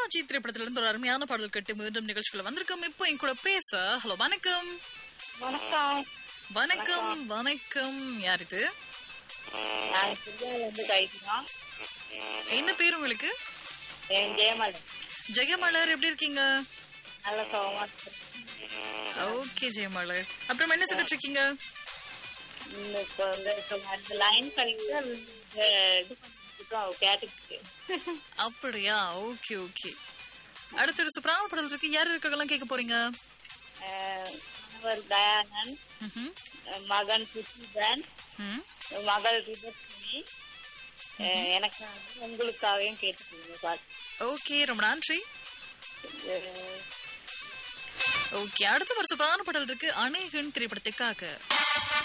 சிவாஜி திரைப்படத்துல இருந்து ஒரு அருமையான பாடல் கட்டு மீண்டும் நிகழ்ச்சிக்குள்ள வந்திருக்கோம் இப்போ என் கூட பேச ஹலோ வணக்கம் வணக்கம் வணக்கம் வணக்கம் யார் இது நான் சிரியால இருந்து கைக்கிறோம் என்ன பேர் உங்களுக்கு என் ஜெயமலன் ஜெயமலர் எப்படி இருக்கீங்க நல்ல சுகமா இருக்கு. ஓகே ஜெயமலர் அப்புறம் என்ன செய்துட்டு இருக்கீங்க இந்த இப்போ இந்த இப்போ அந்த லைன் கழித்து இது பண்ணிட்டு கேட்டுக்கிட்டு அப்படியா ஓகே ஓகே அடுத்த ஒரு சூப்பரான பாடல் இருக்கு யார் இருக்கலாம் கேட்க போறீங்க அஹ், கணவர் தயானந்த் ம்ஹும். அஹ், மகன் சுசிதன் ம். மகள் ரிதர்ஷினி அஹ், எனக்கு வந்து உங்களுக்காகவும் கேட்டுக்கோங்க பாட்டு ஓகே ரொம்ப நன்றி அஹ், ஓகே அடுத்த ஒரு சூப்பரான பாடல் இருக்கு அநேகன் திரைப்படத்துக்காக